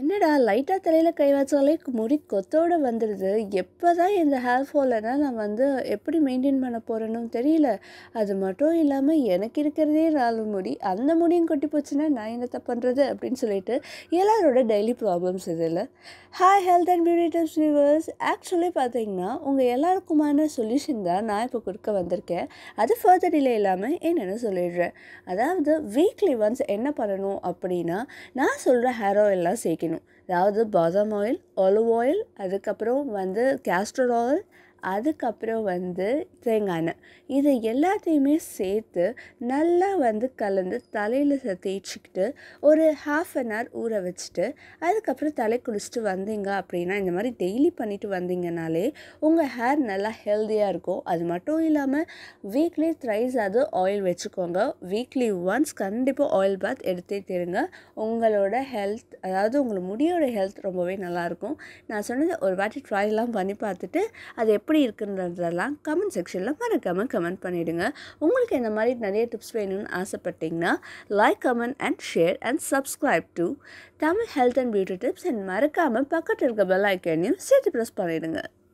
என்னடா லைட்டாக தலையில் கை வச்சாலே முடி கொத்தோடு வந்துடுது எப்போ தான் இந்த ஹேர் ஃபாலெல்லாம் நான் வந்து எப்படி மெயின்டைன் பண்ண போகிறேன்னு தெரியல அது மட்டும் இல்லாமல் எனக்கு இருக்கிறதே நாலு முடி அந்த முடியும் கொட்டி போச்சுன்னா நான் என்னத்த பண்ணுறது அப்படின்னு சொல்லிட்டு எல்லாரோட டெய்லி ப்ராப்ளம்ஸ் இதில் hi health and beauty tips viewers actually பார்த்தீங்கன்னா உங்கள் எல்லாருக்குமான சொல்யூஷன் தான் நான் இப்போ கொடுக்க வந்திருக்கேன் அது ஃபர்தர் டிலே இல்லாமல் என்னென்னு சொல்லிடுறேன் அதாவது வீக்லி ஒன்ஸ் என்ன பண்ணணும் அப்படின்னா நான் சொல்கிற ஹேர் ஆயிலெலாம் சேர்க்கணும் அதாவது பாதாம் ஆயில் ஆலிவ் ஆயில் அதுக்கப்புறம் வந்து கேஸ்டர் ஆயில் அதுக்கப்புறம் வந்து தேங்காய் எண்ணெய் இது எல்லாத்தையுமே சேர்த்து நல்லா வந்து கலந்து தலையில் தேய்ச்சிக்கிட்டு ஒரு ஹாஃப் அன் ஹவர் ஊற வச்சுட்டு அதுக்கப்புறம் தலை குளிச்சுட்டு வந்தீங்க அப்படின்னா இந்த மாதிரி டெய்லி பண்ணிட்டு வந்தீங்கனாலே உங்கள் ஹேர் நல்லா ஹெல்த்தியாக இருக்கும் அது மட்டும் இல்லாமல் வீக்லி த்ரைஸ் அது ஆயில் வச்சுக்கோங்க வீக்லி ஒன்ஸ் கண்டிப்பாக ஆயில் பாத் எடுத்தே தருங்க உங்களோட ஹெல்த் அதாவது உங்களோட முடியோட ஹெல்த் ரொம்பவே நல்லாயிருக்கும் நான் சொன்னது ஒரு வாட்டி ட்ரைலாம் பண்ணி பார்த்துட்டு அது எப்படி இருக்குன்றதெல்லாம் கமெண்ட் செக்ஷனில் மறக்காமல் கமெண்ட் பண்ணிவிடுங்க உங்களுக்கு இந்த மாதிரி நிறைய டிப்ஸ் வேணும்னு ஆசைப்பட்டீங்கன்னா like comment and share and subscribe to Tamil health and beauty tips and மறக்காமல் பக்கத்தில் இருக்க பெல் ஐக்கனையும் சேர்த்து ப்ரெஸ் பண்ணிவிடுங்க